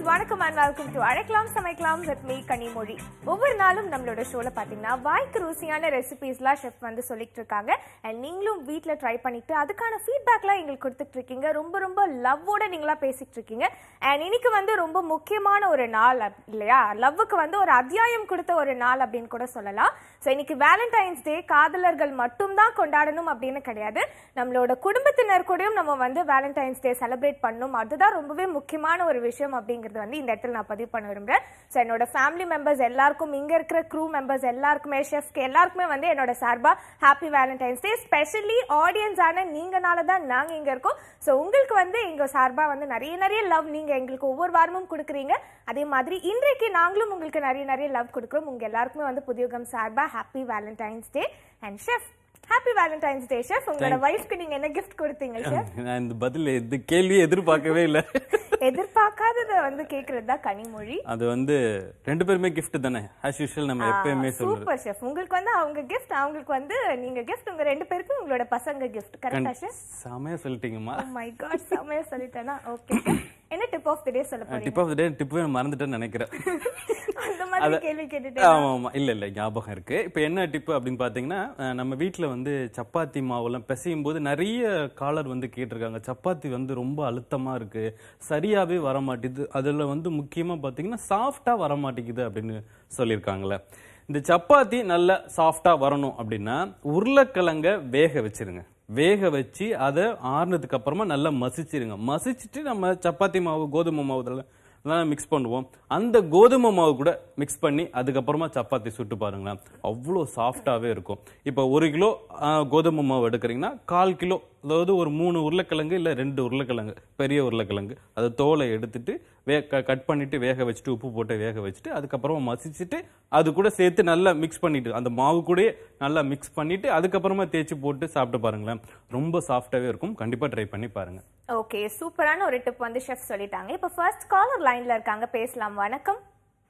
வணக்கம் and welcome to அழைக்கலாம் சமைக்கலாம் வித் மீ கனிமொழி ஒவ்வொரு நாளும் நம்மளோட ஷோல பாத்தீங்கன்னா வாய்க்கு ருசியான ரெசிபிஸ்லாம் ஷெஃப் வந்து சொல்லிட்டு இருக்காங்க அண்ட் நீங்களும் வீட்ல ட்ரை பண்ணிட்டு அதுக்கான ஃபீட்பேக்லாம் எங்களுக்கு கொடுத்துட்டு இருக்கீங்க ரொம்ப ரொம்ப லவ்வோட நீங்களா பேசிட்டு இருக்கீங்க அண்ட் இன்னைக்கு வந்து ரொம்ப முக்கியமான ஒரு நாள் அப்- இல்லையா லவ்வுக்கு வந்து ஒரு அத்தியாயம் கொடுத்த ஒரு நாள் அப்படின்னு கூட சொல்லலாம் ஸோ இன்னைக்கு வேலண்டைன்ஸ் டே காதலர்கள் மட்டும்தான் கொண்டாடணும் அப்படின்னு கிடையாது நம்மளோட குடும்பத்தினர் கூடயும் நம்ம வந்து வேலண்டைன்ஸ் டே செலிப்ரேட் பண்ணணும் அதுதான் ரொம்பவே முக்கியமான ஒரு விஷயம் அப்படிங்கிறது வந்து இந்த இடத்துல நான் பதிவு பண்ண விரும்புறேன் ஸோ என்னோட ஃபேமிலி மெம்பர்ஸ் எல்லாருக்கும் இங்க இருக்கிற க்ரூ மெம்பர்ஸ் எல்லாருக்குமே ஷெஃப்க்கு எல்லாருக்குமே வந்து என்னோட சார்பா happy Valentine's day specially audience ஆன நீங்கனால தான் நாங்க இங்க இருக்கோம் ஸோ உங்களுக்கு வந்து எங்க சார்பா வந்து நிறைய நிறைய லவ் நீங்க எங்களுக்கு ஒவ்வொரு வாரமும் கொடுக்குறீங்க அதே மாதிரி இன்றைக்கு நாங்களும் உங்களுக்கு நிறைய நிறைய லவ் கொடுக்குறோம் உங்க எல்லாருக்குமே வந்து புதியுகம் சார்பா happy Valentine's day and chef happy Valentine's day chef உங்களோட ஒய்ஃப்க்கு நீங்க என்ன கிஃப்ட் கொடுத்தீங்க ஷெஃப் நான் இந்த பதில் இந்த கேள்வியை எதிர்பார்க்கவே இல்லை எதிர்பார்க்காதத வந்து கேக்குறது தான் கனிமொழி அது வந்து ரெண்டு பேருமே gift தானே ஆஸ் யூஷுவல் நம்ம எப்பயுமே சொல்றது சூப்பர் ஷெஃப் உங்களுக்கு வந்து அவங்க கிஃப்ட் அவங்களுக்கு வந்து நீங்க கிஃப்ட் உங்க ரெண்டு பேருக்கும் உங்களோட பசங்க கிஃப்ட் கரெக்டா ஷெஃப் செமையா சொல்லிட்டீங்கம்மா மை காட் செமையா சொல்லிட்டேனா ஓகே என்ன டிப் ஆஃப் தி டே சொல்ல போறீங்க டிப் ஆஃப் த டே டிப்பே மறந்துட்டேன்னு நினைக்கிறேன் அந்த மாதிரி கேள்வி கேட்டுட்டு ஆமா ஆமா இல்ல இல்ல ஞாபகம் இருக்கு இப்போ என்ன டிப்பு அப்படின்னு பாத்தீங்கன்னா அஹ், நம்ம வீட்ல வந்து சப்பாத்தி மாவுலாம் பிசையும் போது நிறைய காலர் வந்து கேட்டிருக்காங்க சப்பாத்தி வந்து ரொம்ப அழுத்தமா இருக்கு சரியாவே வர மாட்டேங்குது அதுல வந்து முக்கியமா பாத்தீங்கன்னா சாஃப்டா வர மாட்டேங்குது அப்படின்னு சொல்லியிருக்காங்களே இந்த சப்பாத்தி நல்ல சாஃப்டா வரணும் அப்படின்னா உருளைக்கிழங்க வேக வச்சிருங்க வேக வச்சு அதை ஆறுனதுக்கு அப்புறமா நல்லா மசிச்சிருங்க மசிச்சுட்டு நம்ம சப்பாத்தி மாவு கோதுமை மாவு இதெல்லாம் அதெல்லாம் மிக்ஸ் பண்ணுவோம் அந்த கோதுமை மாவு கூட மிக்ஸ் பண்ணி அதுக்கப்புறமா சப்பாத்தி சுட்டு பாருங்களேன் அவ்வளோ சாஃப்டாகவே இருக்கும் இப்போ ஒரு கிலோ ஆ, கோதுமை மாவு எடுக்கிறீங்கன்னா கால் கிலோ அதாவது ஒரு மூணு உருளைக்கிழங்கு இல்லை ரெண்டு உருளைக்கிழங்கு பெரிய உருளைக்கிழங்கு அதை தோலை எடுத்துட்டு வே கட் பண்ணிட்டு வேக வச்சுட்டு உப்பு போட்டு வேக வச்சுட்டு அதுக்கப்புறமா மசிச்சுட்டு அது கூட சேர்த்து நல்லா மிக்ஸ் பண்ணிட்டு அந்த மாவு கூடயே நல்லா மிக்ஸ் பண்ணிட்டு அதுக்கப்புறமா தேய்ச்சி போட்டு சாப்பிட்டு பாருங்களேன் ரொம்ப சாஃப்டாகவே இருக்கும் கண்டிப்பாக ட்ரை பண்ணி பாருங்க ஓகே சூப்பரான ஒரு டிப் வந்து ஷெஃப் சொல்லிட்டாங்க இப்போ ஃபர்ஸ்ட் காலர் லைன்ல இருக்காங்க பேசலாம் வணக்கம்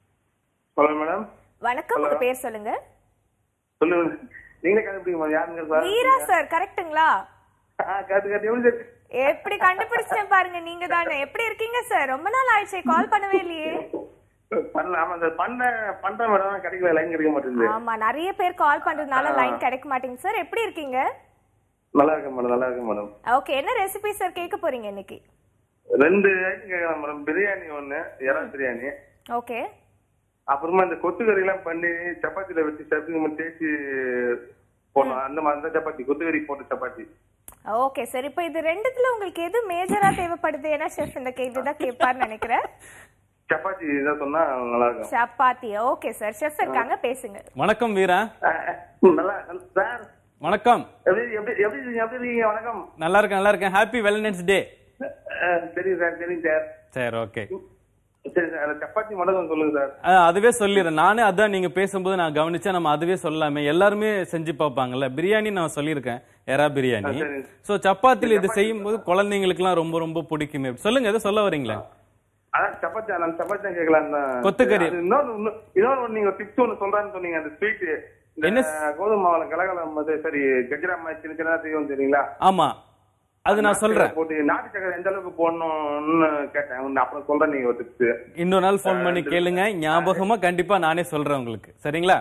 ஹலோ மேடம் வணக்கம் உங்க பேர் சொல்லுங்க சொல்லுங்க நீங்களே கண்டுபிடிங்க யாருங்க சார் வீரா சார் கரெக்ட்டுங்களா ஆ காட்டு காட்டு எப்படி சார் எப்படி கண்டுபிடிச்சேன் பாருங்க நீங்க தானே எப்படி இருக்கீங்க சார் ரொம்ப நாள் ஆயிடுச்சே கால் பண்ணவே இல்லையே பண்ணல ஆமா சார் பண்ண பண்றேன் மேடம் கிடைக்கல லைன் கிடைக்க மாட்டேங்குது ஆமா நிறைய பேர் கால் பண்றதுனால லைன் கிடைக்க மாட்டேங்குது சார் எப்படி இருக்கீங்க நல்லா இருக்கேன் மேடம் நல்லா இருக்கேன் மேடம் ஓகே என்ன ரெசிபி சார் கேட்க போறீங்க இன்னைக்கு ரெண்டு ஐட்டம் கேட்கலாம் மேடம் பிரியாணி ஒண்ணு இறா பிரியாணி ஓகே அப்புறமா இந்த கொத்துக்கறி எல்லாம் பண்ணி சப்பாத்தில வச்சு சப்பாத்தி தேய்ச்சி போடலாம் அந்த மாதிரி தான் சப்பாத்தி கொத்துக்கறி போட்டு சப்பாத்தி ஓகே சார் இப்போ இது ரெண்டுத்துல உங்களுக்கு எது மேஜரா தேவைப்படுது ஏன்னா ஷெஃப் இந்த கேள்வி தான் கேட்பார்னு நினைக்கிறேன் சப்பாத்தி இதான் சொன்னா நல்லா இருக்கும் சப்பாத்தி ஓகே சார் ஷெஃப் இருக்காங்க பேசுங்க வணக்கம் வீரா ஆ, நல்லா சார் வணக்கம் எப்படி எப்படி எப்படி இருக்கீங்க எப்படி இருக்கீங்க வணக்கம் நல்லா இருக்கேன் நல்லா இருக்கேன் ஹாப்பி வெலண்டைன்ஸ் டே ஆ, சரிங்க சார் சரிங்க சார் சரி ஓகே சரி சார் அந்த சப்பாத்தி மட்டும் கொஞ்சம் சொல்லுங்க சார் அதுவே சொல்லிடுறேன் நானே அதான் நீங்க பேசும்போது நான் கவனிச்சேன் நம்ம அதுவே சொல்லலாமே எல்லாருமே செஞ்சு பார்ப்பாங்கல்ல பிரியாணி நான் சொல்லியிருக்கேன் எறா பிரியாணி ஆ, சரி. சோ சப்பாத்தில இது செய்யும்போது குழந்தைங்களுக்குலாம் ரொம்ப ரொம்ப பிடிக்குமே சொல்லுங்க எதை சொல்ல வரீங்களா அதான் சப்பாத்தி நான் சப்பாத்தி தான் கேட்கலாம் தான் கொத்துக்கறி. அது இன்னொரு இன்னொரு- இன்னொரு ஒண்ணு நீங்க டிப்ஸ் ஒண்ணு சொல்றான்னு சொன்னீங்க அந்த ஸ்வீட் இந்த என்ன கோதுமை மாவுல கலகலம் வந்து சரி கஜ்ரா மாதிரி சின்ன சின்னதா செய்யும் தெரியுங்களா ஆமா அது நான் சொல்றேன் போட்டு நாட்டு சக்கரை எந்த அளவுக்கு போடணும்னு கேட்டேன் உன்னை அப்புறம் சொல்றேன் நீங்க ஒரு டிப்ஸ் இன்னொரு நாள் ஃபோன் பண்ணி கேளுங்க ஞாபகமா கண்டிப்பா நானே சொல்றேன் உங்களுக்கு சரிங்களா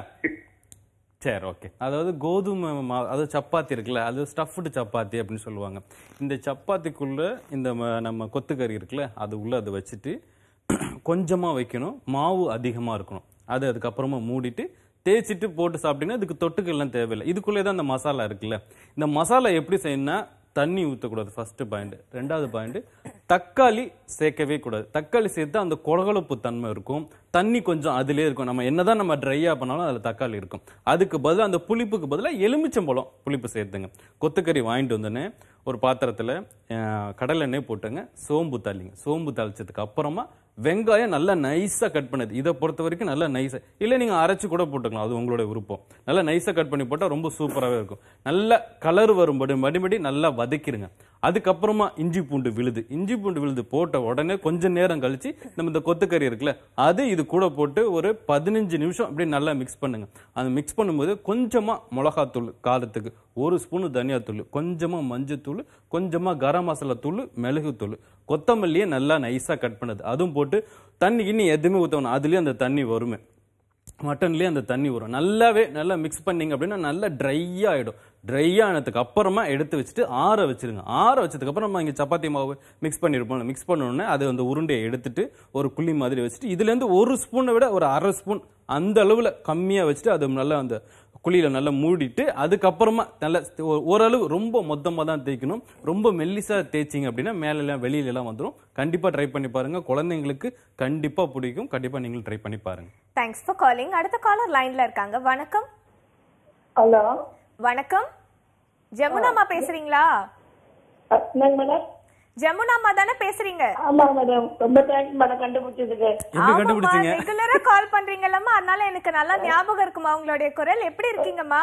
சரி ஓகே அதாவது கோதுமை மாவு அதாவது சப்பாத்தி இருக்குல்ல அது ஸ்டஃப்டு சப்பாத்தி அப்படின்னு சொல்லுவாங்க இந்த சப்பாத்திக்குள்ள இந்த ம- நம்ம கொத்துக்கறி இருக்குல்ல அது உள்ள அதை வச்சுட்டு கொஞ்சமா வைக்கணும் மாவு அதிகமா இருக்கணும் அது அதுக்கப்புறமா மூடிட்டு தேய்ச்சிட்டு போட்டு சாப்பிட்டீங்கன்னா இதுக்கு தொட்டுக்கெல்லாம் தேவையில்லை இதுக்குள்ளே தான் இந்த மசாலா இருக்குல்ல இந்த மசாலா எப்படி செய்யணும்னா தண்ணி ஊற்றக்கூடாது ஃபர்ஸ்ட் பாயிண்ட் ரெண்டாவது பாயிண்ட் தக்காளி சேர்க்கவே கூடாது தக்காளி சேர்த்தா அந்த கொழகொழப்பு தன்மை இருக்கும் தண்ணி கொஞ்சம் அதிலே இருக்கும் நம்ம என்னதான் நம்ம ட்ரையா பண்ணாலும் அதில் தக்காளி இருக்கும் அதுக்கு பதிலா அந்த புளிப்புக்கு பதிலாக எலுமிச்சம்பழம் புளிப்பு சேர்த்துங்க கொத்துக்கறி வாங்கிட்டு வந்தோடனே ஒரு பாத்திரத்தில் கடலெண்ணெய் போட்டுங்க சோம்பு தாளிங்க சோம்பு தாளிச்சதுக்கு அப்புறமா வெங்காயம் நல்லா நைஸாக கட் பண்ணது இதை பொறுத்த வரைக்கும் நல்லா நைஸாக இல்லை நீங்கள் அரைச்சு கூட போட்டுக்கலாம் அது உங்களோட விருப்பம் நல்லா நைஸாக கட் பண்ணி போட்டால் ரொம்ப சூப்பராகவே இருக்கும் நல்ல கலர் வரும்படி மடிமடி நல்லா வதக்கிடுங்க அதுக்கப்புறமா இஞ்சி பூண்டு விழுது இஞ்சி பூண்டு விழுது போட்ட உடனே கொஞ்ச நேரம் கழிச்சு நம்ம இந்த கொத்துக்கறி இருக்குல்ல அது இது கூட போட்டு ஒரு பதினஞ்சு நிமிஷம் அப்படியே நல்லா மிக்ஸ் பண்ணுங்க அந்த மிக்ஸ் பண்ணும்போது கொஞ்சமா மிளகாத்தூள் காரத்துக்கு ஒரு ஸ்பூனு தனியாத்தூள் கொஞ்சமா மஞ்சத்தூள் கொஞ்சமா கரம் மசாலா தூள் மிளகுத்தூள் கொத்தமல்லியை நல்லா நைஸா கட் பண்ணது அதுவும் போட்டு தண்ணி இன்னி எதுவுமே ஊற்றணும் அதுலயே அந்த தண்ணி வருமே மட்டன்லேயே அந்த தண்ணி வரும் நல்லாவே நல்லா மிக்ஸ் பண்ணீங்க அப்படின்னா நல்லா ட்ரை ஆகிடும் ட்ரை ஆனதுக்கு அப்புறமா எடுத்து வச்சுட்டு ஆற வச்சிருங்க ஆற வச்சதுக்கு அப்புறம் இங்கே சப்பாத்தி மாவு மிக்ஸ் பண்ணியிருப்போம் மிக்ஸ் பண்ணோடனே அது அந்த உருண்டையை எடுத்துட்டு ஒரு குழி மாதிரி வச்சுட்டு இதுலேருந்து ஒரு ஸ்பூனை விட ஒரு அரை ஸ்பூன் அந்த அளவில் கம்மியாக வச்சுட்டு அது நல்லா அந்த குழியில நல்லா மூடிட்டு அதுக்கப்புறமா நல்லா ஓ- ஓரளவு ரொம்ப மொத்தமாக தான் தேய்க்கணும் ரொம்ப மெல்லிசா தேய்ச்சிங்க அப்படின்னா மேலெல்லாம் வெளியில எல்லாம் வந்துடும் கண்டிப்பாக ட்ரை பண்ணி பாருங்க குழந்தைங்களுக்கு கண்டிப்பாக பிடிக்கும் கண்டிப்பாக நீங்களும் ட்ரை பண்ணி பாருங்க தேங்க்ஸ் ஃபார் காலிங் அடுத்த காலர் லைன்ல இருக்காங்க வணக்கம் ஹலோ வணக்கம் ஜமுனாமா பேசுறீங்களா என்னங்க மேடம் ஜமுனாமா தானே பேசுறீங்க ஆமா மேடம் ரொம்ப தேங்க்ஸ் மேடம் கண்டுபிடிச்சதுக்கு எப்படி கண்டுபிடிச்சீங்க ரெகுலரா கால் பண்றீங்கல்லம்மா அதனால எனக்கு நல்லா ஞாபகம் இருக்குமா உங்களுடைய குரல் எப்படி இருக்கீங்கம்மா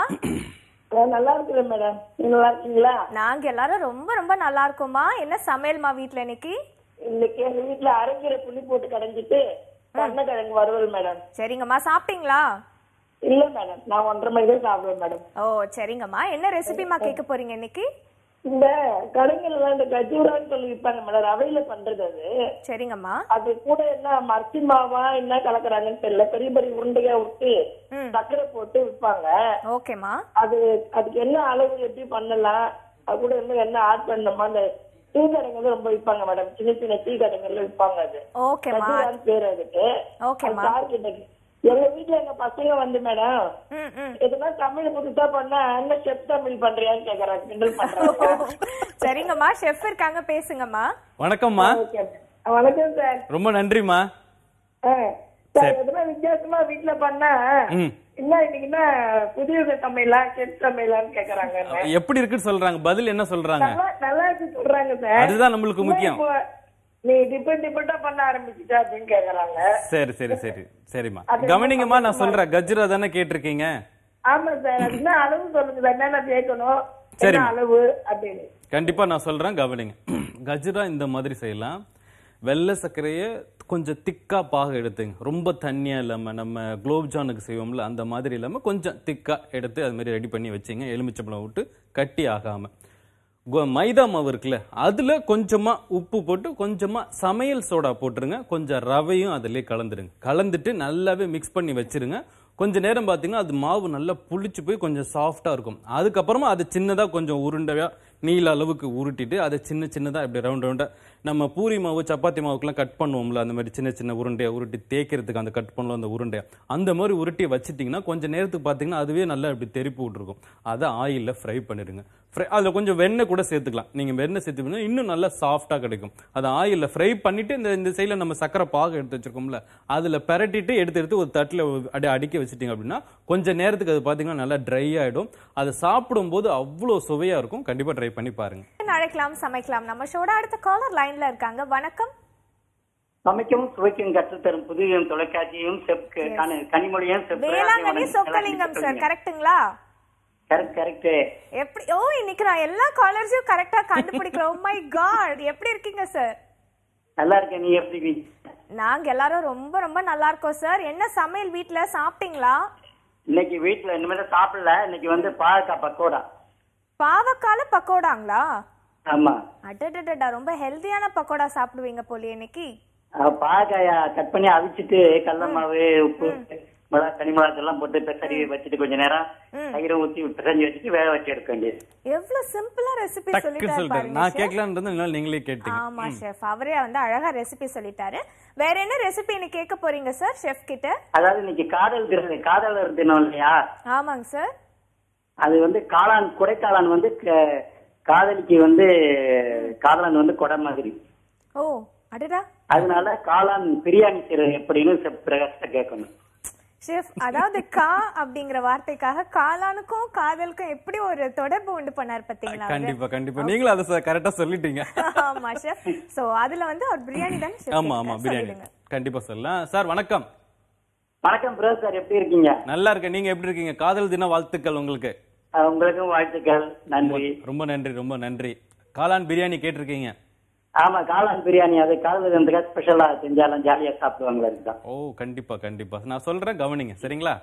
நான் நல்லா இருக்கிறேன் மேடம் நீங்க நல்லா இருக்கீங்களா நாங்க எல்லாரும் ரொம்ப ரொம்ப நல்லா இருக்கோம்மா என்ன சமையல்மா வீட்ல இன்னைக்கு இன்னைக்கு எங்க வீட்டுல அரைக்கீரை புளி போட்டு கடைஞ்சிட்டு கருணக்கிழங்கு வறுவல் மேடம் சரிங்கம்மா சாப்பிட்டீங்களா இல்ல மேடம் நான் ஒன்றரை மணி தான் சாப்பிடுவேன் மேடம் ஓ சரிங்கம்மா என்ன ரெசிபிமா கேட்க போறீங்க இன்னைக்கு இந்த கடைங்கள்ல இந்த கஜூரான்னு சொல்லி விற்பாங்க மேடம் ரவையில பண்றது அது சரிங்கம்மா அது கூட என்ன மரிசி மாவா என்ன கலக்குறாங்கன்னு தெரியல பெரிய பெரிய உருண்டையா விட்டு ம். சர்க்கரை போட்டு விற்பாங்க ஓகேம்மா அது அதுக்கு என்ன அளவு எப்படி பண்ணலாம் அது கூட இன்னும் என்ன ஆட் பண்ணணுமா அந்த டீ கடைங்கள்ல ரொம்ப விற்பாங்க மேடம் சின்ன சின்ன டீ கடைங்கள்ல விற்பாங்க அது ஓகேம்மா கஜூரான்னு பேர் அதுக்கு ஓகேம்மா அது சார்கிட்ட எங்க வீட்டுல எங்க பசங்க வந்து மேடம் ம் ம் எதுனா தமிழ் புதுசா பண்ணா என்ன செப் தமிழ் பண்றியான்னு கேக்குறாங்க கிண்டல் பண்றாங்க சரிங்கம்மா ஷெஃப் இருக்காங்க பேசுங்கம்மா வணக்கம்மா ஓகே வணக்கம் சார் ரொம்ப நன்றிம்மா ஆ, சார் எதுனா வித்தியாசமா வீட்டுல பண்ணா ம் என்ன இன்னைக்கு என்ன புதிய சமையலா செப் சமையலான்னு கேக்குறாங்க என்ன. எப்படி இருக்குன்னு சொல்றாங்க பதில் என்ன சொல்றாங்க நல்லா நல்லா இருக்கு சொல்றாங்க சார் அதுதான் நம்மளுக்கு முக்கியம் இப்போ நீ டிஃபரெண்ட் டிஃபரெண்டா பண்ண ஆரம்பிச்சுட்டா அப்படின்னு கேக்குறாங்க சரி சரி சரி சரிம்மா கவனிங்கம்மா நான் சொல்றேன் கஜ்ரா தானே கேட்டிருக்கீங்க ஆமா சார் அது என்ன அளவு சொல்லுங்க சார் என்னென்ன சேர்க்கணும் என்ன சரிம்மா. அளவு அப்படின்னு கண்டிப்பா நான் சொல்றேன் கவனிங்க கஜ்ரா இந்த மாதிரி செய்யலாம் வெள்ளை சர்க்கரையை கொஞ்சம் திக்கா பாக எடுத்துங்க ரொம்ப தண்ணியா இல்லாம நம்ம குலோப் ஜானுக்கு செய்வோம்ல அந்த மாதிரி இல்லாம கொஞ்சம் திக்கா எடுத்து அது மாதிரி ரெடி பண்ணி வச்சிங்க எலுமிச்சம்பழம் விட்டு கட்டி ஆகாம கு- மைதா மாவு இருக்குல்ல அதுல கொஞ்சமா உப்பு போட்டு கொஞ்சமா சமையல் சோடா போட்டுருங்க கொஞ்சம் ரவையும் அதுலயே கலந்துருங்க கலந்துட்டு நல்லாவே மிக்ஸ் பண்ணி வச்சிருங்க கொஞ்ச நேரம் பார்த்தீங்கன்னா அது மாவு நல்லா புளிச்சு போய் கொஞ்சம் சாஃப்டா இருக்கும் அதுக்கப்புறமா அது சின்னதா கொஞ்சம் உருண்டையா நீல அளவுக்கு உருட்டிட்டு அதை சின்ன சின்னதா இப்படி ரவுண்ட் ரவுண்டா நம்ம பூரி மாவு சப்பாத்தி மாவுக்குலாம் கட் பண்ணுவோம்ல அந்த மாதிரி சின்ன சின்ன உருண்டையா உருட்டி தேய்க்கிறதுக்கு அந்த கட் பண்ணுவோம் அந்த உருண்டையா அந்த மாதிரி உருட்டி வச்சிட்டிங்கன்னா கொஞ்ச நேரத்துக்கு பார்த்தீங்கன்னா அதுவே நல்லா இப்படி தெறிப்பு விட்டுருக்கும் அதை ஆயிலில் ஃப்ரை பண்ணிடுங்க ஃப்ரை அதில் கொஞ்சம் வெண்ணெய் கூட சேர்த்துக்கலாம் நீங்கள் வெண்ணெய் சேர்த்து இன்னும் நல்லா சாஃப்டாக கிடைக்கும் அதை ஆயிலில் ஃப்ரை பண்ணிட்டு இந்த இந்த சைடில் நம்ம சக்கரை பாகு எடுத்து வச்சிருக்கோம்ல அதில் பெரட்டிட்டு எடுத்து எடுத்து ஒரு தட்டில் அடி அடுக்கி வச்சிட்டிங்க அப்படின்னா கொஞ்ச நேரத்துக்கு அது பார்த்தீங்கன்னா நல்லா ட்ரை ஆகிடும் அதை சாப்பிடும்போது அவ்வளோ சுவையாக இருக்கும் கண்டிப்பாக ட்ரை பண்ணி பாருங்க அழைக்கலாம் சமைக்கலாம் நம்ம ஷோட அடுத்த காலர் லைன்ல இருக்காங்க வணக்கம் சமைக்கவும் சுவைக்கும் கற்றுத்தரும் புதிய தொலைக்காட்சியும் செப் கனி- கனிமொழியும் செப் வேளாங்கண்ணி சொக்கலிங்கம் சார் கரெக்ட்டுங்களா கரெக்ட் கரெக்ட் எப்படி ஓ இன்னைக்கு நான் எல்லா காலர்ஸையும் கரெக்டா கண்டுபிடிக்கிறேன் ஓ மை காட் எப்படி இருக்கீங்க சார் நல்லா இருக்கேன் நீ எப்படி நாங்க எல்லாரும் ரொம்ப ரொம்ப நல்லா இருக்கோம் சார் என்ன சமையல் வீட்ல சாப்பிட்டீங்களா இன்னைக்கு வீட்டுல இனிமேல் சாப்பிடல இன்னைக்கு வந்து பாவக்காய் பக்கோடா பாவக்கால பக்கோடாங்களா ஆமா அடடடடா ரொம்ப ஹெல்தியான பக்கோடா சாப்பிடுவீங்க போலயே இன்னைக்கு அஹ் பாவக்காய கட் பண்ணி அவிச்சிட்டு கடல மாவு உப்பு மிளகா தனி மிளகாத்தெல்லாம் போட்டு பெசரி வச்சுட்டு கொஞ்ச நேரம் தயிரை ஊத்தி பிசைஞ்சு வச்சுட்டு வேக வச்சு எடுக்க வேண்டியது எவ்வளவு சிம்பிளா ரெசிபி டக்குன்னு சொல்லிட்டாரு சொல்லிட்டேன் பாருங்க நான் chef. கேட்கலான்னு இருந்தால் நீங்களே கேட்டீங்க ஆமா ஷெஃப் அவரே வந்து அழகா ரெசிபி சொல்லிட்டாரு வேற என்ன ரெசிபி இன்னைக்கு கேட்க போறீங்க சார் ஷெஃப் கிட்ட அதாவது இன்னைக்கு காதல் தினம் காதலர் தினம் இல்லையா ஆமாங்க சார் அது வந்து காளான் குடைக்காளான் வந்து க- காதலிக்கு வந்து காதலன் வந்து கொடை மாதிரி ஓ அடடா அதனால காளான் பிரியாணி செய்யறது எப்படின்னு செப் பிரகாஷ்ட கேட்கணும் ஷெஃப் அதாவது கா அப்படிங்கிற வார்த்தைக்காக காளானுக்கும் காதலுக்கும் எப்படி ஒரு தொடர்பு உண்டு பண்ணார் பாத்தீங்களா அவரு? கண்டிப்பா கண்டிப்பா நீங்களும் அதை கரெக்டா சொல்லிட்டீங்க ஆமா ஷெஃப் சோ அதுல வந்து அவர் பிரியாணி தானே chef ஆமா ஆமா கேட்டார். பிரியாணி சொல்லிடுங்க. கண்டிப்பா சொல்லலாம் சார் வணக்கம் வணக்கம் பிரதர் சார் எப்படி இருக்கீங்க நல்லா இருக்கேன் நீங்க எப்படி இருக்கீங்க காதல் தின வாழ்த்துக்கள் உங்களுக்கு அஹ் உங்களுக்கும் வாழ்த்துக்கள் நன்றி ரொம்ப நன்றி ரொம்ப நன்றி காளான் பிரியாணி கேட்டிருக்கீங்க ஆமா காளான் பிரியாணி அது காலையில இருந்துக்கா ஸ்பெஷலா செஞ்சாலும் ஜாலியா சாப்பிடுவாங்களா அதுதான் ஓ கண்டிப்பா கண்டிப்பா நான் சொல்றேன் கவனிங்க சரிங்களா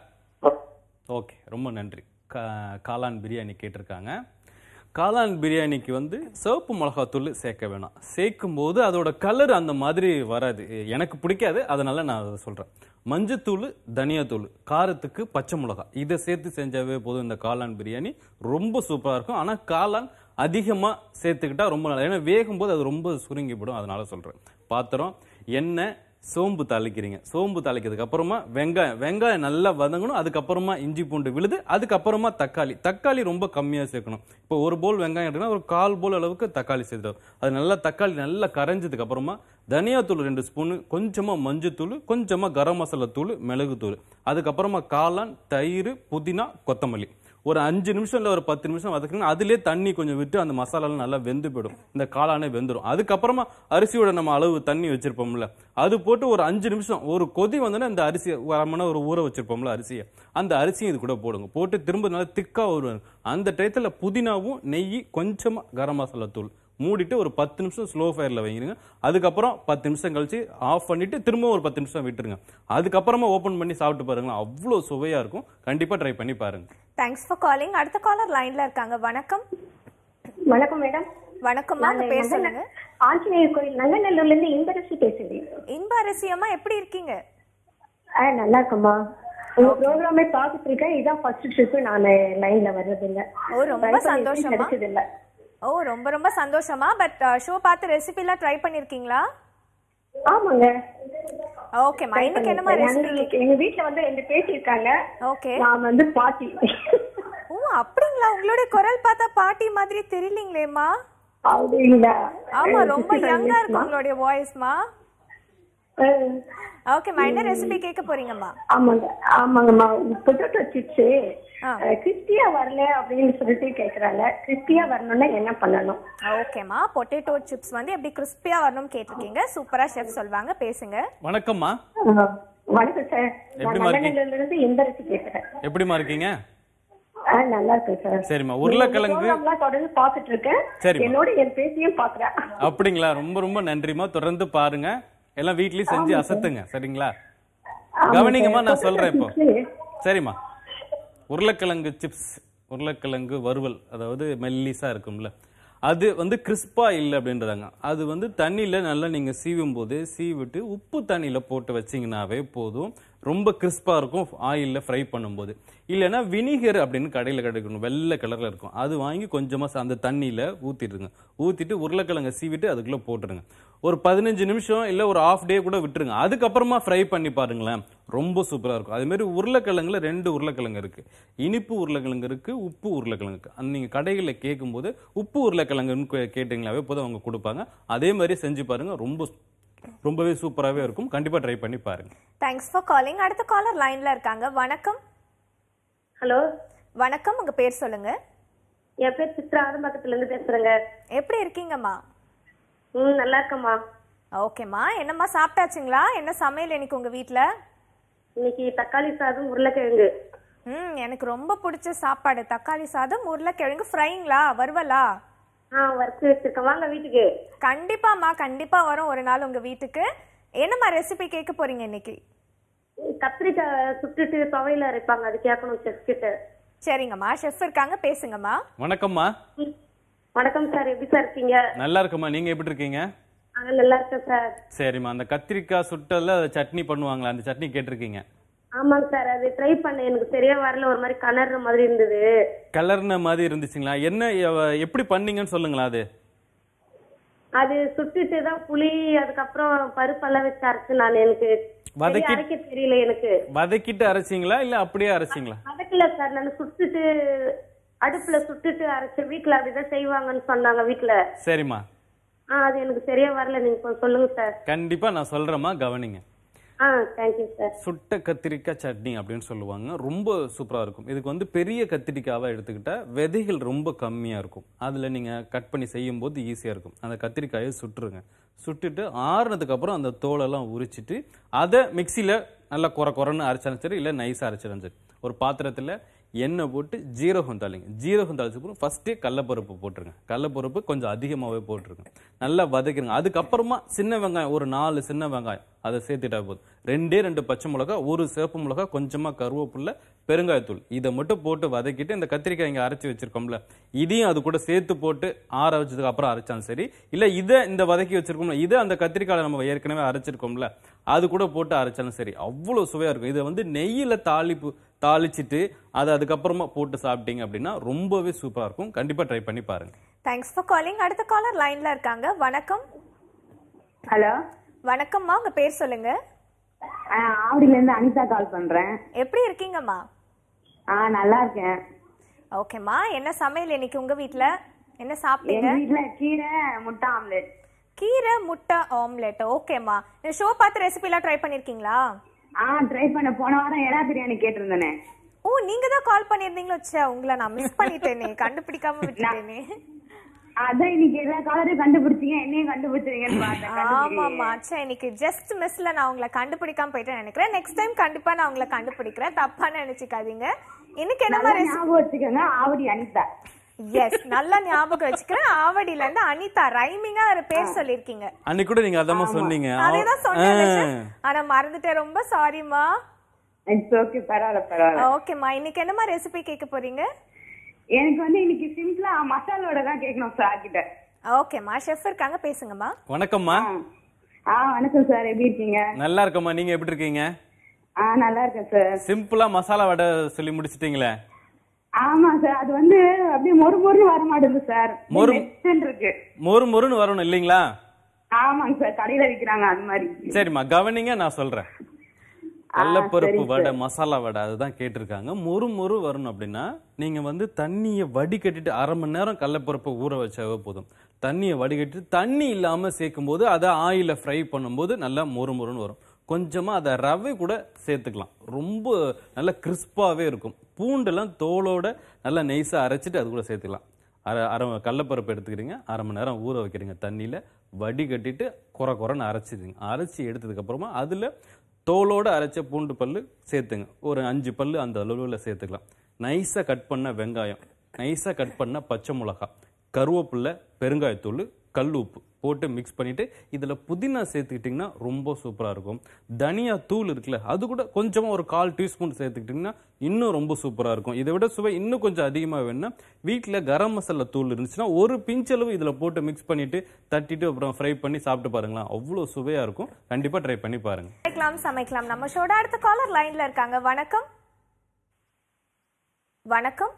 ஓகே ரொம்ப நன்றி கா- காளான் பிரியாணி கேட்டிருக்காங்க காளான் பிரியாணிக்கு வந்து சிவப்பு மிளகாத்தூள் சேர்க்க வேணாம் சேர்க்கும் போது அதோட கலர் அந்த மாதிரி வராது எனக்கு பிடிக்காது அதனால நான் அதை சொல்றேன் மஞ்சத்தூள் தனியாத்தூள் காரத்துக்கு பச்சை மிளகா இதை சேர்த்து செஞ்சாவே போதும் இந்த காளான் பிரியாணி ரொம்ப சூப்பரா இருக்கும் ஆனா காளான் அதிகமா சேர்த்துக்கிட்டா ரொம்ப நல்லா ஏன்னா வேகும் போது அது ரொம்ப சுருங்கிவிடும் அதனால சொல்றேன் பாத்திரம் எண்ணெய் சோம்பு தாளிக்கிறீங்க சோம்பு தாளிக்கிறதுக்கு அப்புறமா வெங்காயம் வெங்காயம் நல்லா வதங்கணும் அதுக்கப்புறமா இஞ்சி பூண்டு விழுது அதுக்கப்புறமா தக்காளி தக்காளி ரொம்ப கம்மியா சேர்க்கணும் இப்போ ஒரு போல் வெங்காயம் எடுத்தீங்கன்னா ஒரு கால் போல் அளவுக்கு தக்காளி சேர்த்துடும் அது நல்லா தக்காளி நல்லா கரைஞ்சதுக்கு அப்புறமா தனியாத்தூள் ரெண்டு ஸ்பூனு கொஞ்சமா மஞ்சத்தூள் கொஞ்சமா கரம் மசாலா தூள் மிளகுத்தூள் அதுக்கப்புறமா காளான் தயிர் புதினா கொத்தமல்லி ஒரு அஞ்சு நிமிஷம் இல்ல ஒரு பத்து நிமிஷம் வதக்கணும் அதுலயே தண்ணி கொஞ்சம் விட்டு அந்த மசாலாலாம் நல்லா வெந்து போயிடும் இந்த காளானே வெந்துடும் அதுக்கப்புறமா அரிசியோட நம்ம அளவு தண்ணி வச்சிருப்போம்ல அது போட்டு ஒரு அஞ்சு நிமிஷம் ஒரு கொதி வந்தோடனே அந்த அரிசி ஒரு அரை மணி நேரம் ஒரு ஊற வச்சிருப்போம்ல அரிசியை அந்த அரிசியும் இது கூட போடுங்க போட்டு திரும்ப நல்லா திக்கா வருவாங்க அந்த டயத்துல புதினாவும் நெய் கொஞ்சமா கரம் மசாலா தூள் மூடிட்டு ஒரு பத்து நிமிஷம் ஸ்லோ ஃபயர்ல வைங்க அதுக்கப்புறம் பத்து நிமிஷம் கழிச்சு ஆஃப் பண்ணிட்டு திரும்ப ஒரு பத்து நிமிஷம் விட்டுருங்க அதுக்கப்புறமா ஓபன் பண்ணி சாப்பிட்டு பாருங்க அவ்வளோ சுவையா இருக்கும் கண்டிப்பா ட்ரை பண்ணி பாருங்க தேங்க்ஸ் ஃபார் காலிங் அடுத்த காலர் லைன்ல இருக்காங்க வணக்கம் வணக்கம் மேடம் வணக்கம்மா உங்க பேர் சொல்லுங்க ஆஞ்சநேயர் கோயில் நல்லநல்லூர்ல இருந்து இன்பரசி பேசுறேன் இன்ப அரசியம்மா எப்படி இருக்கீங்க ஆ நல்லா இருக்கம்மா உங்க ப்ரோக்ராமே பார்த்துட்டு இருக்கேன் இதான் ஃபர்ஸ்ட் ட்ரிப் நான் லைன்ல வர்றது இல்ல ஓ ரொம்ப சந்தோஷமா கிடைச்சது இல்ல ஓ ரொம்ப ரொம்ப சந்தோஷமா பட் ஷோ பார்த்து ரெசிபி எல்லாம் ட்ரை பண்ணிருக்கீங்களா ஆமாங்க ஓகேம்மா இன்னைக்கு என்னமா நான் ரெசிபி இன்னைக்கு எங்க வீட்ல வந்து ரெண்டு பேட்டி இருக்காங்க ஓகே நான் வந்து பாட்டி ஓ அப்படிங்களா உங்களுடைய குரல் பார்த்தா பாட்டி மாதிரி தெரியலீங்களேம்மா அப்படிங்களா ஆமா ரொம்ப யங்கா இருக்கு உங்களுடைய வாய்ஸ்மா அஹ், ஓகேம்மா என்ன ரெசிபி கேட்க போறீங்கம்மா ஆமாங்க ஆமாங்கம்மா பொட்டேட்டோ சிப்ஸ் ஆ. கிறிஸ்பியா வரல அப்படின்னு சொல்லிட்டு கேக்குறாங்க கிறிஸ்பியா வரணும்னா என்ன பண்ணணும் ஓகேம்மா பொட்டேட்டோ சிப்ஸ் வந்து எப்படி கிறிஸ்பியா வரணும்னு கேட்டிருக்கீங்க சூப்பரா ஷெஃப் சொல்வாங்க பேசுங்க வணக்கம்மா அஹ், வணக்கம் சார் நான் எப்படிம்மா இருக்கீங்க? நல்லநல்லூர்ல இருந்து இன்பரசி பேசுறேன் எப்படிமா இருக்கீங்க ஆ, நல்லா இருக்கேன் சார் சரிம்மா உருளைக்கிழங்கு ப்ரோக்ராம்லாம் தொடர்ந்து பாத்துட்டு இருக்கேன் சரிம்மா. என்னோட என் பேசியும் பாக்குறேன் அப்படிங்களா ரொம்ப ரொம்ப நன்றிமா தொடர்ந்து பாருங்க எல்லாம் வீட்லயும் செஞ்சு அசத்துங்க சரிங்களா ஆமா கவனிங்கம்மா சார். நான் சொல்றேன் இப்போ chips. சரிம்மா உருளைக்கிழங்கு சிப்ஸ் உருளைக்கிழங்கு வறுவல் அதாவது மெல்லிசா இருக்கும்ல அது வந்து கிறிஸ்பா இல்லை அப்படின்றாங்க அது வந்து தண்ணியில நல்லா நீங்க சீவும் போது சீவிட்டு உப்பு தண்ணியில போட்டு வச்சீங்கன்னாவே போதும் ரொம்ப கிறிஸ்பா இருக்கும் ஆயில்ல ஃப்ரை பண்ணும்போது இல்லைன்னா வினிகர் அப்படின்னு கடையில் கிடைக்கணும் வெள்ளை கலர்ல இருக்கும் அது வாங்கி கொஞ்சமா ச- அந்த தண்ணியில ஊத்திடுங்க ஊத்திட்டு உருளைக்கிழங்கை சீவிட்டு அதுக்குள்ள போட்டுருங்க ஒரு பதினஞ்சு நிமிஷம் இல்ல ஒரு ஆஃப் டே கூட விட்டுருங்க அதுக்கப்புறமா ஃப்ரை பண்ணி பாருங்களேன் ரொம்ப சூப்பரா இருக்கும் அதே மாதிரி உருளைக்கிழங்குல ரெண்டு உருளைக்கிழங்கு இருக்கு இனிப்பு உருளைக்கிழங்கு இருக்கு உப்பு உருளைக்கிழங்கு இருக்கு அந்த நீங்க கடைகளில் கேட்கும்போது உப்பு உருளைக்கிழங்குன்னு கே- கேட்டீங்களாவே போதும் அவங்க கொடுப்பாங்க அதே மாதிரி செஞ்சு பாருங்க ரொம்ப ரொம்பவே சூப்பராகவே இருக்கும் கண்டிப்பா ட்ரை பண்ணி பாருங்க தேங்க்ஸ் ஃபார் காலிங் அடுத்த காலர் லைன்ல இருக்காங்க வணக்கம் ஹலோ வணக்கம் உங்க பேர் சொல்லுங்க என் பேர் சித்ரா ஆரம்பக்கத்துல இருந்து பேசுறேங்க எப்படி இருக்கீங்கம்மா ம் நல்லா இருக்கம்மா ஓகேம்மா என்னம்மா சாப்பிட்டாச்சுங்களா என்ன சமையல் இன்னைக்கு உங்க வீட்ல இன்னைக்கு தக்காளி சாதம் உருளைக்கிழங்கு ம் எனக்கு ரொம்ப பிடிச்ச சாப்பாடு தக்காளி சாதம் உருளைக்கிழங்கு ஃப்ரைங்களா வறுவலா ஆ வறுத்து வச்சிருக்கேன் வாங்க வீட்டுக்கு கண்டிப்பாம்மா கண்டிப்பா வரும் ஒரு நாள் உங்க வீட்டுக்கு என்னம்மா ரெசிபி கேட்க போறீங்க இன்னைக்கு கத்திரிக்காய் சுட்டுட்டு துவையில அரைப்பாங்க அது கேட்கணும் செஃப் கிட்ட சரிங்கம்மா ஷெஃப் இருக்காங்க பேசுங்கம்மா வணக்கம்மா வணக்கம் சார் எப்படி சார் இருக்கீங்க நல்லா இருக்குமா நீங்க எப்படி இருக்கீங்க நாங்க நல்லா இருக்கேன் சார் சரிம்மா அந்த கத்திரிக்காய் சுட்டல சட்னி பண்ணுவாங்களா அந்த சட்னி கேட்டிருக்கீங்க ஆமாங்க சார் அது ட்ரை பண்ணேன் எனக்கு சரியா வரல ஒரு மாதிரி கலர்ற மாதிரி இருந்தது கலர்ன மாதிரி இருந்துச்சுங்களா என்ன எவ- எப்படி பண்ணீங்கன்னு சொல்லுங்களா அது அது சுட்டுட்டு தான் புளி அதுக்கப்புறம் பருப்பெல்லாம் வச்சு அரைச்சு நான் எனக்கு சரியா வதக்கி- அரைக்க தெரியல எனக்கு வதக்கிட்டு அரைச்சிங்களா இல்ல அப்படியே அரைச்சிங்களா வதக்கல சார் நான் சுட்டுட்டு அடுப்புல சுட்டுட்டு அரைச்ச வீட்ல அப்படிதான் செய்வாங்கன்னு சொன்னாங்க வீட்ல சரிம்மா ஆ அது எனக்கு சரியா வரல நீங்க கொஞ்சம் சொல்லுங்க சார் கண்டிப்பா நான் சொல்றேம்மா கவனிங்க ஆ தேங்க்யூ சார் சுட்ட கத்திரிக்காய் சட்னி அப்படின்னு சொல்லுவாங்க ரொம்ப சூப்பரா இருக்கும் இதுக்கு வந்து பெரிய கத்திரிக்காவை எடுத்துக்கிட்டா விதைகள் ரொம்ப கம்மியா இருக்கும் அதுல நீங்க கட் பண்ணி செய்யும் போது ஈஸியா இருக்கும் அந்த கத்திரிக்காயை சுட்டுருங்க சுட்டுட்டு ஆறுனதுக்கு அப்புறம் அந்த தோலெல்லாம் உரிச்சிட்டு அதை மிக்சியில நல்லா குறை குறைன்னு அரைச்சாலும் சரி இல்லை நைஸாக அரைச்சாலும் சரி ஒரு பாத்திரத்துல எண்ணெய் போட்டு ஜீரகம் தாளிங்க ஜீரகம் தாளிச்சப்பறம் ஃபர்ஸ்டே கடலப்பருப்பு போட்டுருங்க கடலப்பருப்பு கொஞ்சம் அதிகமாகவே போட்டுருங்க நல்லா வதக்கிடுங்க அதுக்கப்புறமா சின்ன வெங்காயம் ஒரு நாலு சின்ன வெங்காயம் அதை சேர்த்துட்டா போதும் ரெண்டே ரெண்டு பச்சை மிளகா ஒரு சிவப்பு மிளகா கொஞ்சமா கருவேப்பில்லை பெருங்காயத்தூள் இதை மட்டும் போட்டு வதக்கிட்டு இந்த கத்திரிக்காய் இங்க அரைச்சி வச்சிருக்கோம்ல இதையும் அது கூட சேர்த்து போட்டு ஆற வச்சதுக்கு அப்புறம் அரைச்சாலும் சரி இல்ல இதை இந்த வதக்கி வச்சிருக்கோம்ல இதை அந்த கத்திரிக்காயை நம்ம ஏற்கனவே அரைச்சிருக்கோம்ல அது கூட போட்டு அரைச்சாலும் சரி அவ்வளவு சுவையா இருக்கும் இதை வந்து நெய்யில தாளிப்பு தாளிச்சிட்டு அதை அதுக்கப்புறமா போட்டு சாப்பிட்டீங்க அப்படின்னா ரொம்பவே சூப்பரா இருக்கும் கண்டிப்பா ட்ரை பண்ணி பாருங்க தேங்க்ஸ் ஃபார் காலிங் அடுத்த காலர் லைன்ல இருக்காங்க வணக்கம் ஹலோ வணக்கம்மா உங்க பேர் சொல்லுங்க ஆவடியில இருந்து அனிதா கால் பண்றேன் எப்படி இருக்கீங்கம்மா ஆ நல்லா இருக்கேன் ஓகேம்மா என்ன சமையல் இன்னைக்கு உங்க வீட்ல என்ன சாப்பிட்டீங்க எங்க வீட்ல கீரை முட்டை ஆம்லெட் கீரை முட்டை ஆம்லெட் ஓகேம்மா இந்த ஷோ பார்த்து ரெசிபி எல்லாம் ட்ரை பண்ணிருக்கீங்களா ஆ ட்ரை பண்ண போன வாரம் எறா பிரியாணி கேட்டிருந்தேனே ஓ நீங்க தான் கால் பண்ணிருந்தீங்களோ ச்சே உங்களை நான் மிஸ் பண்ணிட்டேனே கண்டுபிடிக்காம விட்டுட்டேனே அதான் இன்னைக்கு எல்லா காலரையும் கண்டுபிடிச்சீங்க என்னையும் கண்டுபிடிச்சிருங்கன்னு பார்த்தேன் ஆமாமா ச்சே இன்னைக்கு ஜஸ்ட் மிஸ்ல நான் உங்களை கண்டுபிடிக்காம போயிட்டேன் நினைக்கிறேன் நெக்ஸ்ட் டைம் கண்டிப்பா நான் உங்களை கண்டுபிடிக்கிறேன் தப்பா நினைச்சுக்காதீங்க இன்னைக்கு என்ன நல்லா மாதிரி ஞாபகம் வச்சுக்கோங்க ஆவடி அனிதா எஸ் நல்லா ஞாபகம் வச்சுக்கிறேன் ஆவடியில இருந்து அனிதா ரைமிங்கா ஒரு பேர் சொல்லிருக்கீங்க அன்னைக்கு கூட நீங்க அதமா சொன்னீங்க அதேதான் சொன்னேன் ஆனா மறந்துட்டேன் ரொம்ப சாரிமா இட்ஸ் ஓகே பரவாயில்ல பரவாயில்ல ஓகேம்மா இன்னைக்கு என்னமா ரெசிபி கேட்க போறீங்க எனக்கு வந்து இன்னைக்கு சிம்பிளா மசாலோட தான் கேட்கணும் சார் கிட்ட ஓகேம்மா ஷெஃப் இருக்காங்க பேசுங்கம்மா வணக்கம்மா ஆ வணக்கம் சார் எப்படி இருக்கீங்க நல்லா இருக்கம்மா நீங்க எப்படி இருக்கீங்க ஆ நல்லா இருக்கேன் சார் சிம்பிளா மசாலா வடை சொல்லி முடிச்சிட்டீங்களே ஆமா சார் அது வந்து அப்படியே மொறு மொறுன்னு வர மாட்டேங்குது சார் மொறு- மெத்துன்னு இருக்கு மொறு மொறுன்னு வரணும் இல்லைங்களா ஆமாங்க சார் கடையில விக்கிறாங்க அது மாதிரி சரிம்மா கவனிங்க நான் சொல்றேன் கடலப்பருப்பு வடை மசாலா வடை அதுதான் கேட்டிருக்காங்க மொறு மொறு வரணும் அப்படின்னா நீங்க வந்து தண்ணியை வடிகட்டிட்டு அரை மணி நேரம் கடலப்பருப்பை ஊற வச்சாவே போதும் தண்ணியை வடிகட்டிட்டு தண்ணி இல்லாம சேர்க்கும் போது அதை ஆயில ஃப்ரை பண்ணும்போது நல்லா மொறு மொறுன்னு வரும் கொஞ்சமா அதை ரவை கூட சேர்த்துக்கலாம் ரொம்ப நல்ல கிறிஸ்பாவே இருக்கும் பூண்டெல்லாம் தோலோட நல்லா நெய்ஸா அரைச்சிட்டு அது கூட சேர்த்துக்கலாம் அரை அரை கடலப்பருப்பு எடுத்துக்கிறீங்க அரை மணி நேரம் ஊற வைக்கிறீங்க தண்ணியில வடிகட்டிட்டு குறை குறைன்னு அரைச்சிடுங்க அரைச்சி எடுத்ததுக்கு அப்புறமா அதுல தோலோட அரைச்ச பூண்டு பல்லு சேர்த்துங்க ஒரு அஞ்சு பல்லு அந்த அளவில் சேர்த்துக்கலாம் நைஸாக கட் பண்ண வெங்காயம் நைஸாக கட் பண்ண பச்சை மிளகாய் கருவேப்பிலை பெருங்காயத்தூள் கல் உப்பு போட்டு மிக்ஸ் பண்ணிட்டு இதுல புதினா சேர்த்துக்கிட்டிங்கன்னா ரொம்ப சூப்பரா இருக்கும் தனியா தூள் இருக்குல்ல அது கூட கொஞ்சமா ஒரு கால் டீஸ்பூன் சேர்த்துக்கிட்டிங்கன்னா இன்னும் ரொம்ப சூப்பரா இருக்கும் இதை விட சுவை இன்னும் கொஞ்சம் அதிகமா வேணும்னா வீட்ல கரம் மசாலா தூள் இருந்துச்சுன்னா ஒரு பிஞ்சளவு இதுல போட்டு மிக்ஸ் பண்ணிட்டு தட்டிட்டு அப்புறம் ஃப்ரை பண்ணி சாப்பிட்டு பாருங்களேன் அவ்வளவு சுவையா இருக்கும் கண்டிப்பா ட்ரை பண்ணி பாருங்க சமைக்கலாம் சமைக்கலாம் நம்ம ஷோட அடுத்த காலர் லைன்ல இருக்காங்க வணக்கம் வணக்கம்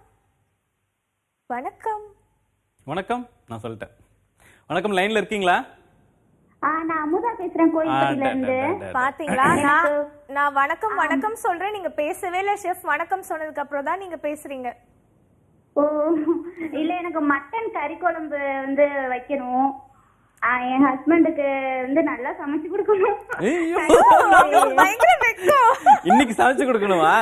வணக்கம் வணக்கம் நான் சொல்லிட்டேன் வணக்கம் லைன்ல இருக்கீங்களா ஆ நான் அமுதா பேசுறேன் ஆ, கோயில்பட்டியில டா, இருந்து டா, டா, டா. பாத்தீங்களா நான் நான் வணக்கம் வணக்கம் சொல்றேன் நீங்க பேசவே இல்ல ஷெஃப் வணக்கம் சொன்னதுக்கு அப்புறம் தான் நீங்க பேசுறீங்க ஓ இல்ல எனக்கு மட்டன் கறி குழம்பு வந்து வைக்கணும் ஆ, என் ஹஸ்பண்டுக்கு வந்து நல்லா சமைச்சு கொடுக்கணும் ஐயோ. பயங்கர வெக்கம் இன்னைக்கு சமைச்சு கொடுக்கணுமா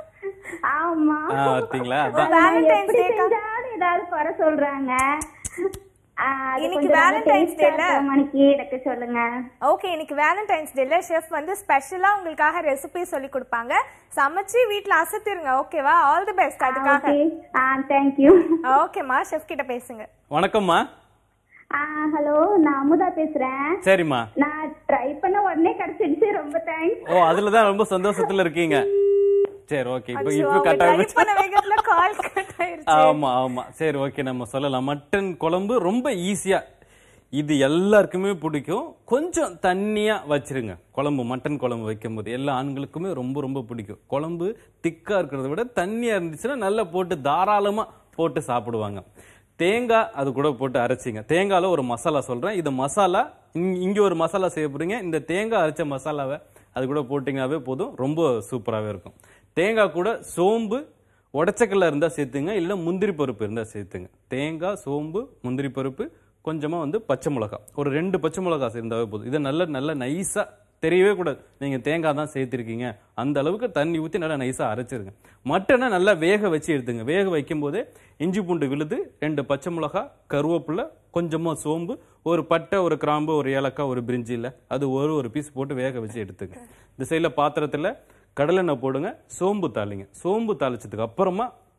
ஆமா ஆ, பார்த்தீங்களா அதான் ஆனா Valentine's எப்படி Day க்கா? செஞ்சாலும் ஏதாவது குறை சொல்றாங்க ஆ, அது இன்னைக்கு கொஞ்சம் நல்லா Valentine's taste ஆ Day ல? இருக்கிற மணிக்கு எனக்கு சொல்லுங்க ஓகே இன்னைக்கு வேலண்டைன்ஸ் டேல ஷெஃப் வந்து ஸ்பெஷலா உங்களுக்காக ரெசிபி சொல்லி கொடுப்பாங்க சமைச்சு வீட்ல அசத்திருங்க ஓகேவா ஆல் தி பெஸ்ட் அதுக்காக ஓகே ஆ தேங்க்யூ ஓகேம்மா ஷெஃப் கிட்ட பேசுங்க வணக்கம்மா ஆ ஹலோ நான் அமுதா பேசுறேன் சரிம்மா நான் ட்ரை பண்ண உடனே கிடைச்சிடுச்சு ரொம்ப தேங்க்ஸ் ஓ அதுலதான் ரொம்ப சந்தோஷத்துல இருக்கீங்க சரி ஓகே இப்போ அச்சோ, இப்போ அவங்க கட் try ஆகிடுச்சு பண்ண வேகத்துல கால் கட் ஆயிருச்சு ஆமா ஆமா சரி ஓகே நம்ம சொல்லலாம் மட்டன் குழம்பு ரொம்ப ஈஸியா இது எல்லாருக்குமே பிடிக்கும் கொஞ்சம் தண்ணியா வச்சிருங்க குழம்பு மட்டன் குழம்பு வைக்கும்போது எல்லா ஆண்களுக்குமே ரொம்ப ரொம்ப பிடிக்கும் குழம்பு திக்கா இருக்கிறத விட தண்ணியா இருந்துச்சுன்னா நல்லா போட்டு தாராளமா போட்டு சாப்பிடுவாங்க தேங்காய் அது கூட போட்டு அரைச்சிங்க தேங்காயில ஒரு மசாலா சொல்றேன் இது மசாலா இங்க- இங்க ஒரு மசாலா செய்ய போறீங்க இந்த தேங்காய் அரைச்ச மசாலாவை அது கூட போட்டீங்கன்னாவே போதும் ரொம்ப சூப்பராகவே இருக்கும் தேங்காய் கூட சோம்பு உடச்சக்கல்ல இருந்தா சேர்த்துங்க இல்ல முந்திரி பருப்பு இருந்தா சேர்த்துங்க தேங்காய் சோம்பு முந்திரி பருப்பு கொஞ்சமா வந்து பச்சை மிளகாய் ஒரு ரெண்டு பச்சை மிளகாய் சேர்ந்தாவே போதும் இதை நல்ல நல்ல நைஸா தெரியவே கூடாது நீங்க தேங்காய் தான் சேர்த்திருக்கீங்க அந்த அளவுக்கு தண்ணி ஊத்தி நல்லா நைஸா அரைச்சிருங்க மட்டனை நல்லா வேக வச்சு எடுத்துங்க வேக வைக்கும் போதே இஞ்சி பூண்டு விழுது ரெண்டு பச்சை மிளகாய் கருவேப்பிலை கொஞ்சமா சோம்பு ஒரு பட்டை ஒரு கிராம்பு ஒரு ஏலக்காய் ஒரு பிரிஞ்சி இல்ல அது ஒரு ஒரு பீஸ் போட்டு வேக வச்சு எடுத்துங்க இந்த சைடுல பாத்திரத்துல கடலெண்ணெய் போடுங்க சோம்பு தாளிங்க சோம்பு தாளிச்சதுக்கு அப்புறமா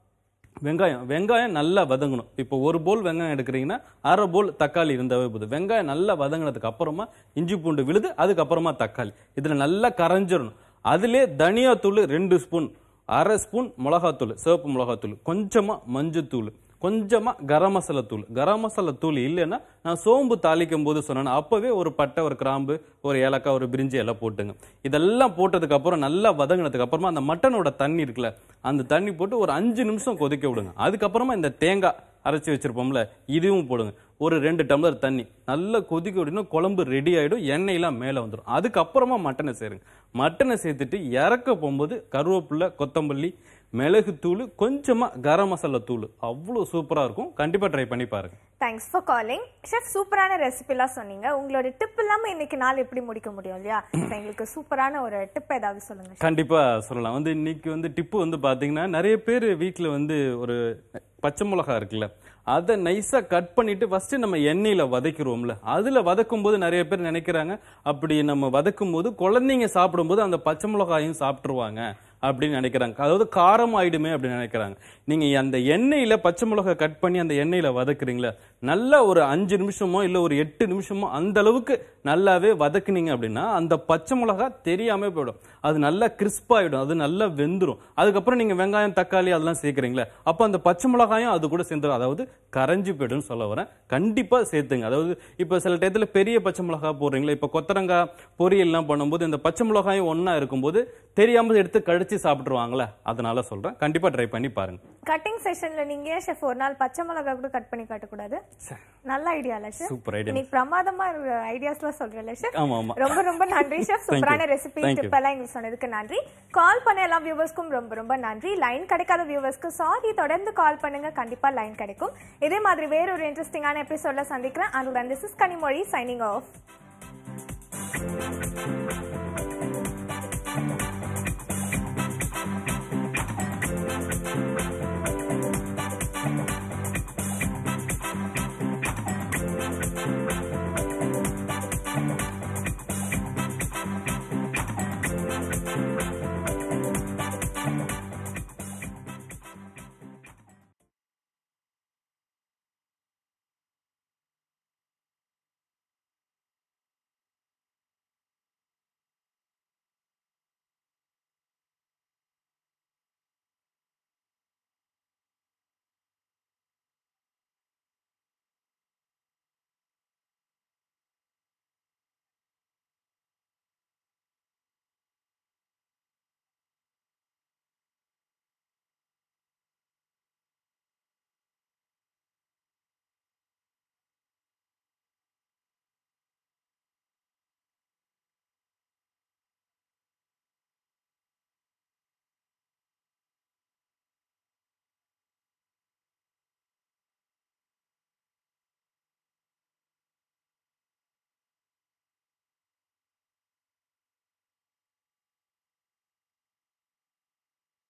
வெங்காயம் வெங்காயம் நல்லா வதங்கணும் இப்போ ஒரு போல் வெங்காயம் எடுக்கிறீங்கன்னா அரை போல் தக்காளி இருந்தாவே போதும் வெங்காயம் நல்லா வதங்கினதுக்கு அப்புறமா இஞ்சி பூண்டு விழுது அதுக்கப்புறமா தக்காளி இதில் நல்லா கரைஞ்சிடணும் அதிலே தனியாத்தூள் ரெண்டு ஸ்பூன் அரை ஸ்பூன் மிளகாத்தூள் சிவப்பு மிளகாத்தூள் கொஞ்சமாக மஞ்சத்தூள் கொஞ்சமாக கரம் மசாலா தூள் கரம் மசாலா தூள் இல்லைன்னா நான் சோம்பு தாளிக்கும் போது சொன்னேன் அப்போவே ஒரு பட்டை ஒரு கிராம்பு ஒரு ஏலக்காய் ஒரு பிரிஞ்சி எல்லாம் போட்டுங்க இதெல்லாம் போட்டதுக்கு அப்புறம் நல்லா வதங்கினதுக்கு அப்புறமா அந்த மட்டனோட தண்ணி இருக்குல்ல அந்த தண்ணி போட்டு ஒரு அஞ்சு நிமிஷம் கொதிக்க விடுங்க அதுக்கப்புறமா இந்த தேங்காய் அரைச்சி வச்சிருப்போம்ல இதுவும் போடுங்க ஒரு ரெண்டு டம்ளர் தண்ணி நல்லா கொதிக்க விடணும் குழம்பு ரெடி ஆயிடும் எண்ணெயெல்லாம் மேலே வந்துடும் அதுக்கப்புறமா மட்டனை சேருங்க மட்டனை சேர்த்துட்டு இறக்க போகும்போது கருவேப்பிலை கொத்தமல்லி மிளகு தூள் கொஞ்சமா கரம் மசாலா தூள் அவ்வளோ சூப்பரா இருக்கும் கண்டிப்பா ட்ரை பண்ணி பாருங்க தேங்க்ஸ் ஃபார் காலிங் ஷெஃப் சூப்பரான ரெசிபிலாம் சொன்னீங்க உங்களோட டிப் இல்லாம இன்னைக்கு நாள் எப்படி முடிக்க முடியும் இல்லையா So, எங்களுக்கு சூப்பரான ஒரு டிப் ஏதாவது சொல்லுங்க கண்டிப்பா சொல்லலாம் வந்து இன்னைக்கு வந்து டிப்பு வந்து பாத்தீங்கன்னா நிறைய பேர் வீட்ல வந்து ஒரு பச்சை மிளகா இருக்குல்ல அதை நைஸா கட் பண்ணிட்டு ஃபர்ஸ்ட் நம்ம எண்ணெயில வதக்கிடுவோம்ல அதுல வதக்கும் போது நிறைய பேர் நினைக்கிறாங்க அப்படி நம்ம வதக்கும் போது குழந்தைங்க சாப்பிடும்போது அந்த பச்சை மிளகாயும் சாப்பிட்டுருவாங்க அப்படின்னு நினைக்கிறாங்க அதாவது காரம் ஆயிடுமே அப்படின்னு நினைக்கிறாங்க நீங்க அந்த எண்ணெயில பச்சை மிளகாய் கட் பண்ணி அந்த எண்ணெயில வதக்குறீங்களா நல்லா ஒரு அஞ்சு நிமிஷமோ இல்ல ஒரு எட்டு நிமிஷமோ அந்த அளவுக்கு நல்லாவே வதக்குனீங்க அப்படின்னா அந்த பச்சை மிளகாய் தெரியாம போயிடும் அது நல்லா கிறிஸ்பாயிடும் அது நல்லா வெந்துரும் அதுக்கப்புறம் நீங்க வெங்காயம் தக்காளி அதெல்லாம் சேர்க்குறீங்களா அப்ப அந்த பச்சை மிளகாயும் அது கூட சேர்ந்துரும் அதாவது கரைஞ்சு போயிடும்னு சொல்ல வரேன் கண்டிப்பா சேர்த்துங்க அதாவது இப்ப சில டயத்துல பெரிய பச்சை மிளகாய் போடுறீங்களா இப்ப கொத்தரங்காய் பொரியல்லாம் பண்ணும்போது இந்த பச்சை மிளகாயும் ஒண்ணா இருக்கும்போது தெரியாம எடுத்து கடிச்சு சாப்பிட்டுருவாங்களே அதனால சொல்றேன் கண்டிப்பா ட்ரை பண்ணி பாருங்க கட்டிங் செஷன்ல நீங்க ஏன் ஷெஃப் ஒரு நாள் பச்சை மிளகாய் கூட கட் பண்ணி காட்டக்கூடாது நல்ல ஐடியால ஷெஃப் Super idea. இன்னைக்கு பிரமாதமா ஐடியாஸ்லாம் சொல்றேன்ல ஷெஃப் ஆமா, ஆமா. ரொம்ப ரொம்ப நன்றி ஷெஃப் Thank you. சூப்பரான ரெசிபி Thank you. டிப் எல்லாம் எங்களுக்கு சொன்னதுக்கு நன்றி கால் பண்ண எல்லா வியூவர்ஸ்க்கும் ரொம்ப ரொம்ப நன்றி லைன் கிடைக்காத வியூவர்ஸ்க்கு சாரி தொடர்ந்து கால் பண்ணுங்க கண்டிப்பா லைன் கிடைக்கும் இதே மாதிரி வேற ஒரு இன்ட்ரெஸ்டிங்கான எபிசோட்ல சந்திக்கிறேன் அதுடன் this is Kanimozhi signing of